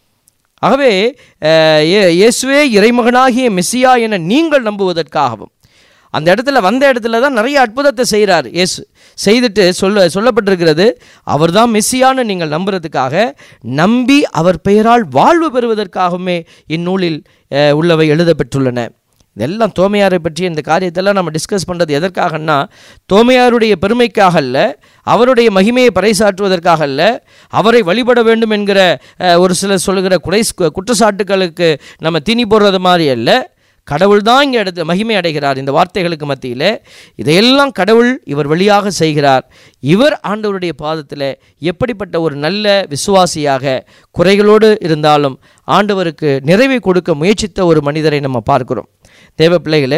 ஆகவே அஹ், இயே- இயேசுவே இறைமகனாகிய மெஸ்ஸியா என நீங்கள் நம்புவதற்காகவும் அந்த இடத்துல வந்த இடத்துல தான் நிறைய அற்புதத்தை செய்கிறார் இயேசு செய்துட்டு சொல்ல சொல்லப்பட்டிருக்கிறது அவர்தான் மெஸ்ஸியான்னு நீங்கள் நம்புறதுக்காக நம்பி அவர் பெயரால் வாழ்வு பெறுவதற்காகவுமே இந்நூலில் அஹ், உள்ளவை எழுதப்பெற்றுள்ளன இதெல்லாம் தோமையாரை பற்றி இந்த காரியத்தெல்லாம் நம்ம டிஸ்கஸ் பண்ணுறது எதற்காகன்னா தோமையாருடைய பெருமைக்காக அல்ல அவருடைய மகிமையை பறைசாற்றுவதற்காக அல்ல அவரை வழிபட வேண்டும் என்கிற அஹ், ஒரு சிலர் சொல்லுகிற குறை குற்றச்சாட்டுகளுக்கு நம்ம தீனி போடுறது மாதிரி அல்ல கடவுள் தான் இங்கே எடுத்து மகிமை அடைகிறார் இந்த வார்த்தைகளுக்கு மத்தியில் இதையெல்லாம் கடவுள் இவர் வழியாக செய்கிறார் இவர் ஆண்டவருடைய பாதத்தில் எப்படிப்பட்ட ஒரு நல்ல விசுவாசியாக குறைகளோடு இருந்தாலும் ஆண்டவருக்கு நிறைவை கொடுக்க முயற்சித்த ஒரு மனிதரை நம்ம பார்க்கிறோம் தேவ பிள்ளைகளே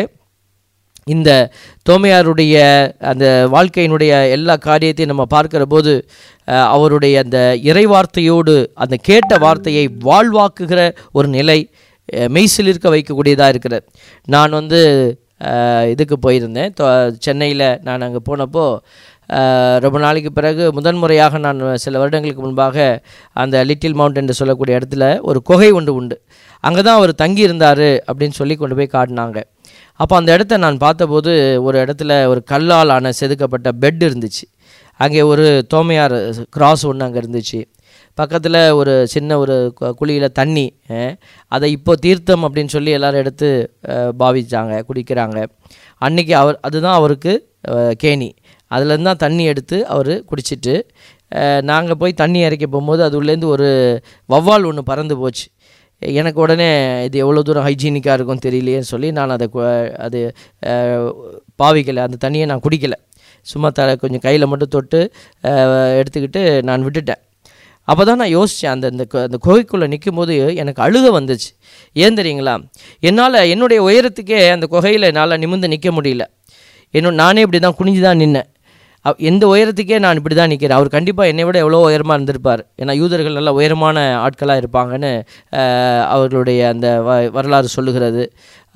இந்த தோமையாருடைய அந்த வாழ்க்கையினுடைய எல்லா காரியத்தையும் நம்ம பார்க்கிற போது அஹ், அவருடைய அந்த இறைவார்த்தையோடு அந்த கேட்ட வார்த்தையை வாழ்வாக்குகிற ஒரு நிலை அஹ், மெய்சிலிருக்க வைக்கக்கூடியதாக இருக்கிறது நான் வந்து அஹ், இதுக்கு போயிருந்தேன் சென்னையில் நான் அங்கே போனப்போ அஹ், ரொம்ப நாளைக்கு பிறகு முதன்முறையாக நான் சில வருடங்களுக்கு முன்பாக அந்த லிட்டில் மவுண்ட் என்று சொல்லக்கூடிய இடத்துல ஒரு குகை ஒன்று உண்டு அங்கே தான் அவர் தங்கி இருந்தார் அப்படின்னு சொல்லி கொண்டு போய் காட்டினாங்க அப்போ அந்த இடத்த நான் பார்த்தபோது ஒரு இடத்துல ஒரு கல்லால் ஆன செதுக்கப்பட்ட பெட் இருந்துச்சு அங்கே ஒரு தோமையார் கிராஸ் ஒன்று அங்கே இருந்துச்சு பக்கத்தில் ஒரு சின்ன ஒரு குழியில் தண்ணி அஹ், அதை இப்போ தீர்த்தம் அப்படின்னு சொல்லி எல்லாரும் எடுத்து அஹ், பாவிச்சாங்க குடிக்கிறாங்க அன்னைக்கு அவர் அதுதான் அவருக்கு அஹ், கேணி அதுலேருந்து தான் தண்ணி எடுத்து அவர் குடிச்சிட்டு நாங்கள் போய் தண்ணி இறைக்க போகும்போது அது உள்ளேருந்து ஒரு வவ்வால் ஒன்று பறந்து போச்சு எனக்கு உடனே இது எவ்வளோ தூரம் ஹைஜீனிக்காக இருக்கும் தெரியலையேன்னு சொல்லி நான் அதை கு- அது அஹ், பாவிக்கலை அந்த தண்ணியை நான் குடிக்கலை சும்மா த கொஞ்சம் கையில் மட்டும் தொட்டு அஹ், எடுத்துக்கிட்டு நான் விட்டுட்டேன் அப்போ தான் நான் யோசித்தேன் அந்த அந்த கு- அந்த குகைக்குள்ளே நிற்கும்போது எனக்கு அழுக வந்துச்சு ஏன் தெரியுங்களா என்னால் என்னுடைய உயரத்துக்கே அந்த குகையில் என்னால் நிமிர்ந்து நிற்க முடியல என்னோட நானே இப்படி தான் குனிஞ்சு தான் நின்னேன் அவ்- எந்த உயரத்துக்கே நான் இப்படி தான் நிற்கிறேன் அவர் கண்டிப்பாக என்னை விட எவ்வளோ உயரமாக இருந்திருப்பார் ஏன்னா யூதர்கள் நல்ல உயரமான ஆட்களாக இருப்பாங்கன்னு அஹ், அவர்களுடைய அந்த வ வரலாறு சொல்லுகிறது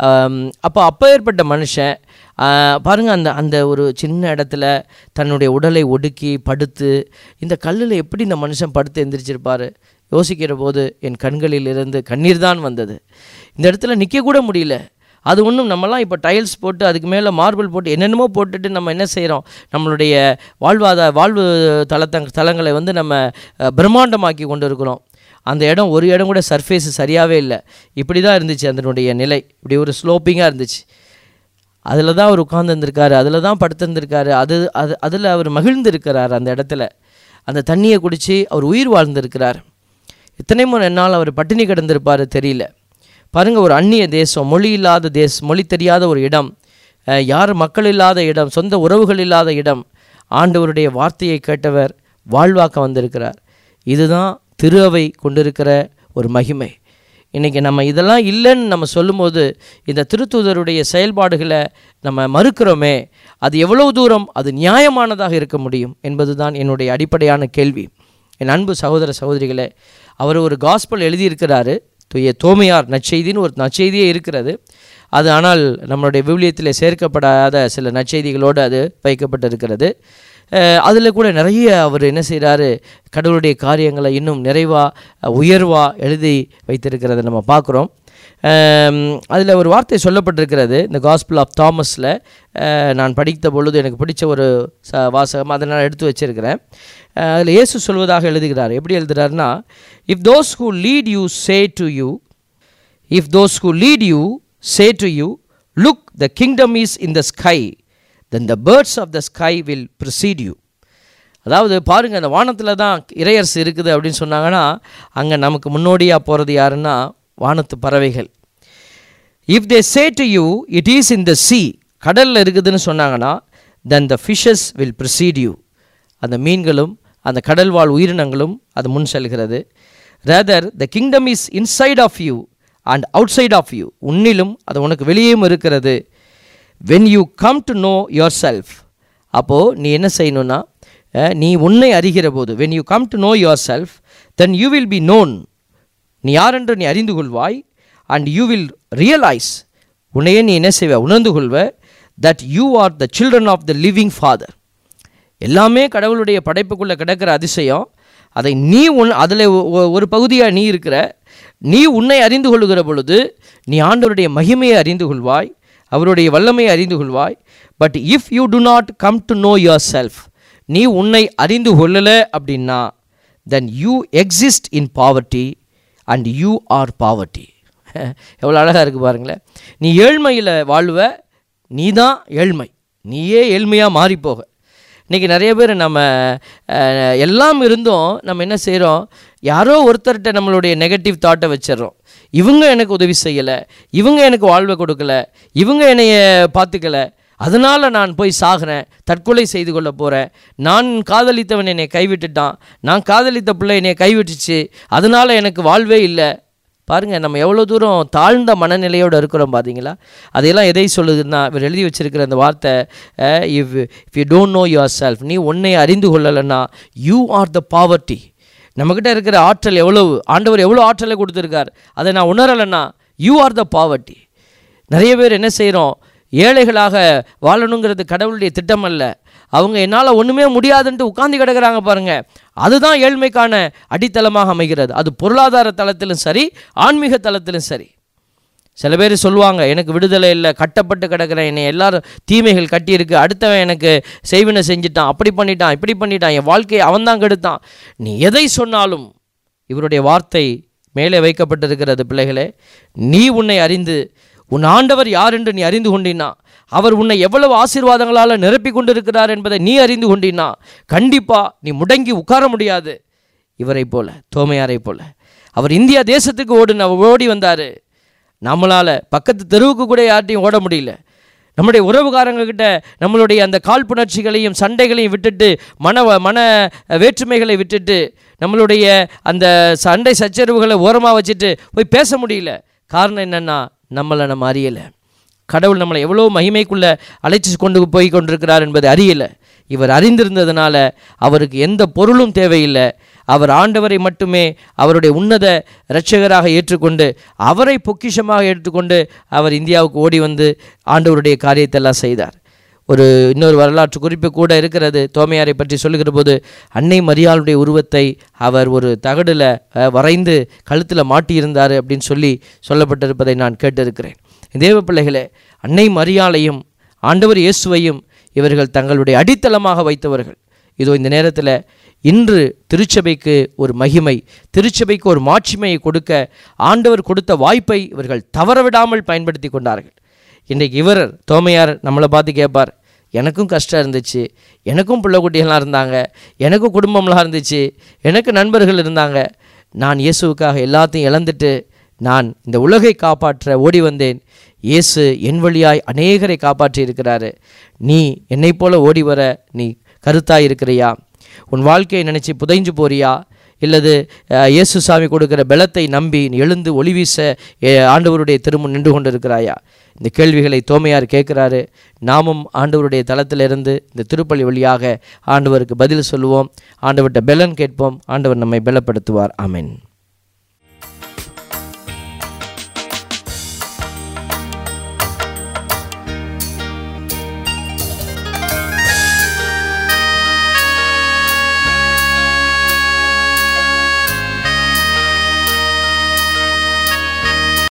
அப்போ அப்போ ஏற்பட்ட மனுஷன் அஹ், பாருங்க அந்த அந்த ஒரு சின்ன இடத்துல தன்னுடைய உடலை ஒடுக்கி படுத்து இந்த கல்லில் எப்படி இந்த மனுஷன் படுத்து எந்திரிச்சிருப்பார் யோசிக்கிற போது என் கண்களில் இருந்து கண்ணீர் தான் வந்தது இந்த இடத்துல நிற்க கூட முடியல அது ஒன்றும் நம்மலாம் இப்போ டைல்ஸ் போட்டு அதுக்கு மேலே மார்பிள் போட்டு என்னென்னமோ போட்டுட்டு நம்ம என்ன செய்கிறோம் நம்மளுடைய வாழ்வாதார வாழ்வு தளத்த தலங்களை வந்து நம்ம அஹ், பிரம்மாண்டமாக்கி கொண்டு இருக்கிறோம் அந்த இடம் ஒரு இடம் கூட சர்ஃபேஸ் சரியாகவே இல்லை இப்படி தான் இருந்துச்சு அதனுடைய நிலை இப்படி ஒரு ஸ்லோப்பிங்காக இருந்துச்சு அதில் தான் அவர் உட்கார்ந்துருந்துருக்காரு அதில் தான் படுத்திருந்திருக்காரு அது அது அதில் அவர் மகிழ்ந்திருக்கிறார் அந்த இடத்துல அந்த தண்ணியை குடித்து அவர் உயிர் வாழ்ந்திருக்கிறார் இத்தனை முறை என்னால் அவர் பட்டினி கிடந்திருப்பார் தெரியல பாருங்கள் ஒரு அந்நிய தேசம் மொழி இல்லாத தேசம் மொழி தெரியாத ஒரு இடம் அஹ், யார் மக்கள் இல்லாத இடம் சொந்த உறவுகள் இல்லாத இடம் ஆண்டவருடைய வார்த்தையை கேட்டவர் வாழ்வாக்க வந்திருக்கிறார் இதுதான் திரு அவை கொண்டிருக்கிற ஒரு மகிமை இன்றைக்கி நம்ம இதெல்லாம் இல்லைன்னு நம்ம சொல்லும்போது இந்த திருத்தூதருடைய செயல்பாடுகளை நம்ம மறுக்கிறோமே அது எவ்வளவு தூரம் அது நியாயமானதாக இருக்க முடியும் என்பதுதான் என்னுடைய அடிப்படையான கேள்வி என் அன்பு சகோதர சகோதரிகளே அவர் ஒரு காஸ்பல் எழுதியிருக்கிறாரு தூய தோமையார் நற்செய்தின்னு ஒரு நற்செய்தியே இருக்கிறது அது ஆனால் நம்மளுடைய விவிலியத்தில் சேர்க்கப்படாத சில நற்செய்திகளோடு அது வைக்கப்பட்டிருக்கிறது அதில் கூட நிறைய அவர் என்ன செய்கிறாரு கடவுளுடைய காரியங்களை இன்னும் நிறைவாக உயர்வாக எழுதி வைத்திருக்கிறத நம்ம பார்க்குறோம் அதில் ஒரு வார்த்தை சொல்லப்பட்டிருக்கிறது இந்த காஸ்பிள் ஆஃப் தாமஸில் நான் படித்த பொழுது எனக்கு பிடிச்ச ஒரு ச வாசகம் அதை நான் எடுத்து வச்சிருக்கிறேன் அதில் இயேசு சொல்வதாக எழுதுகிறார் எப்படி எழுதுகிறாருன்னா if those who lead you say to you if those who lead you say to you look the kingdom is in the sky then the birds of the sky will precede you அதாவது பாருங்கள் அந்த வானத்தில் தான் இறையரசு இருக்குது அப்படின்னு சொன்னாங்கன்னா அங்கே நமக்கு முன்னோடியாக போகிறது யாருன்னா வானத்து பறவைகள் if they say to you it is in the sea கடலில் இருக்குதுன்னு சொன்னாங்கன்னா then the fishes will precede you அந்த மீன்களும் அந்த கடல் வாழ் உயிரினங்களும் அது முன் செல்கிறது rather the kingdom is inside of you and outside of you உன்னிலும் அது உனக்கு வெளியேயும் இருக்கிறது when you come to know yourself அப்போது நீ என்ன செய்யணும்னா அஹ், நீ உன்னை அறிகிற போது when you come to know yourself then you will be known நீ யாரென்று நீ அறிந்து கொள்வாய் அண்ட் யூ வில் ரியலைஸ் உன்னையே நீ என்ன செய்வ உணர்ந்து கொள்வ that you are the children of the living father எல்லாமே கடவுளுடைய படைப்புக்குள்ளே கிடக்கிற அதிசயம் அதை நீ உன் அதில் ஒரு பகுதியாக நீ இருக்கிற நீ உன்னை அறிந்து கொள்ளுகிற பொழுது நீ ஆண்டவருடைய மகிமையை அறிந்து கொள்வாய் அவருடைய வல்லமையை அறிந்து கொள்வாய் but if you do not come to know yourself நீ உன்னை அறிந்து கொள்ளலை அப்படின்னா then you exist in poverty and you are poverty எவ்வளோ அழகாக இருக்குது பாருங்களேன் நீ ஏழ்மையில் வாழ்வ நீ தான் ஏழ்மை நீயே ஏழ்மையாக மாறிப்போக இன்றைக்கி நிறைய பேர் நம்ம அஹ், எல்லாம் இருந்தும் நம்ம என்ன செய்கிறோம் யாரோ ஒருத்தர்கிட்ட நம்மளுடைய நெகட்டிவ் தாட்டை வச்சிடுறோம் இவங்க எனக்கு உதவி செய்யலை இவங்க எனக்கு வாழ்வை கொடுக்கல இவங்க என்னைய பார்த்துக்கல அதனால் நான் போய் சாகிறேன் தற்கொலை செய்து கொள்ள போகிறேன் நான் காதலித்தவன் என்னை கைவிட்டுட்டான் நான் காதலித்த பிள்ளை என்னை கைவிட்டுச்சு அதனால் எனக்கு வாழ்வே இல்லை பாருங்கள் நம்ம எவ்வளோ தூரம் தாழ்ந்த மனநிலையோடு இருக்கிறோம் பார்த்தீங்களா அதையெல்லாம் எதை சொல்லுதுன்னா இவர் எழுதி வச்சிருக்கிற அந்த வார்த்தை if if you don't know yourself நீ உன்னை அறிந்து கொள்ளலைன்னா யூ ஆர் த பாவர்ட்டி நம்மக்கிட்ட இருக்கிற ஆற்றல் எவ்வளவு ஆண்டவர் எவ்வளோ ஆற்றலை கொடுத்துருக்கார் அதை நான் உணரலைன்னா யூ ஆர் த பாவர்ட்டி நிறைய பேர் என்ன செய்கிறோம் ஏழைகளாக வாழணுங்கிறது கடவுளுடைய திட்டம் அல்ல அவங்க என்னால் ஒன்றுமே முடியாதுன்ட்டு உட்கார்ந்து கிடக்குறாங்க பாருங்க அதுதான் ஏழ்மைக்கான அடித்தளமாக அமைகிறது அது பொருளாதார தளத்திலும் சரி ஆன்மீக தளத்திலும் சரி சில பேர் சொல்லுவாங்க எனக்கு விடுதலை இல்லை கட்டப்பட்டு கிடக்கிறேன் என்னை எல்லாரும் தீமைகள் கட்டியிருக்கு அடுத்தவன் எனக்கு செய்வினை செஞ்சுட்டான் அப்படி பண்ணிட்டான் இப்படி பண்ணிட்டான் என் வாழ்க்கையை அவன் தான் கெடுத்தான் நீ எதை சொன்னாலும் இவருடைய வார்த்தை மேலே வைக்கப்பட்டிருக்கிறது பிள்ளைகளே நீ உன்னை அறிந்து உன் ஆண்டவர் யார் என்று நீ அறிந்து கொண்டினா அவர் உன்னை எவ்வளவு ஆசீர்வாதங்களால் நிரப்பி கொண்டிருக்கிறார் என்பதை நீ அறிந்து கொண்டினா கண்டிப்பா நீ முடங்கி உட்கார முடியாது இவரை போல தோமையாரை போல அவர் இந்தியா தேசத்துக்கு ஓடு ஓடி வந்தார் நம்மளால் பக்கத்து தெருவுக்கு கூட யார்ட்டையும் ஓட முடியல நம்முடைய உறவுகாரங்க கிட்ட நம்மளுடைய அந்த காழ்ப்புணர்ச்சிகளையும் சண்டைகளையும் விட்டுட்டு மன மன வேற்றுமைகளை விட்டுட்டு நம்மளுடைய அந்த சண்டை சச்சரவுகளை ஓரமாக வச்சுட்டு போய் பேச முடியல காரணம் என்னென்னா நம்மளை நம்ம அறியலை கடவுள் நம்மளை எவ்வளோ மகிமைக்குள்ளே அழைச்சி கொண்டு போய் கொண்டிருக்கிறார் என்பதை அறியலை இவர் அறிந்திருந்ததுனால அவருக்கு எந்த பொருளும் தேவையில்லை அவர் ஆண்டவரை மட்டுமே அவருடைய உன்னத இரட்சகராக ஏற்றுக்கொண்டு அவரை பொக்கிஷமாக ஏற்றுக்கொண்டு அவர் இந்தியாவுக்கு ஓடி வந்து ஆண்டவருடைய காரியத்தை எல்லாம் செய்தார் ஒரு இன்னொரு வரலாற்று குறிப்பு கூட இருக்கிறது தோமையாரை பற்றி சொல்லுகிற போது அன்னை மரியாளுடைய உருவத்தை அவர் ஒரு தகடில் அஹ், வரைந்து கழுத்தில் மாட்டியிருந்தார் அப்படின்னு சொல்லி சொல்லப்பட்டிருப்பதை நான் கேட்டிருக்கிறேன் தேவ பிள்ளைகளே அன்னை மரியாளையும் ஆண்டவர் இயேசுவையும் இவர்கள் தங்களுடைய அடித்தளமாக வைத்தவர்கள் இதோ இந்த நேரத்தில் இன்று திருச்சபைக்கு ஒரு மகிமை திருச்சபைக்கு ஒரு மாட்சிமையை கொடுக்க ஆண்டவர் கொடுத்த வாய்ப்பை இவர்கள் தவறவிடாமல் பயன்படுத்தி கொண்டார்கள் இன்றைக்கு இவர் தோமையார் நம்மளை பார்த்து கேட்பார் எனக்கும் கஷ்டம் இருந்துச்சு எனக்கும் பிள்ளை குட்டிகள்லாம் இருந்தாங்க எனக்கும் குடும்பம்லாம் இருந்துச்சு எனக்கு நண்பர்கள் இருந்தாங்க நான் இயேசுவுக்காக எல்லாத்தையும் இழந்துட்டு நான் இந்த உலகை காப்பாற்ற ஓடி வந்தேன் இயேசு என் வழியாய் அநேகரை காப்பாற்றி இருக்கிறாரு நீ என்னைப் போல ஓடி வர நீ கருத்தாய் இருக்கிறியா உன் வாழ்க்கையை நினச்சி புதைஞ்சு போறியா இல்லது அஹ், இயேசு சாமி கொடுக்கிற பலத்தை நம்பி நீ எழுந்து ஒளி வீச அஹ், ஆண்டவருடைய திரும்ப நின்று கொண்டிருக்கிறாயா இந்த கேள்விகளை தோமையார் கேட்குறாரு நாமும் ஆண்டவருடைய தளத்திலிருந்து இந்த திருப்பலி வழியாக ஆண்டவருக்கு பதில் சொல்லுவோம் ஆண்டவர்கிட்ட பெலன் கேட்போம் ஆண்டவர் நம்மை பலப்படுத்துவார் ஆமென்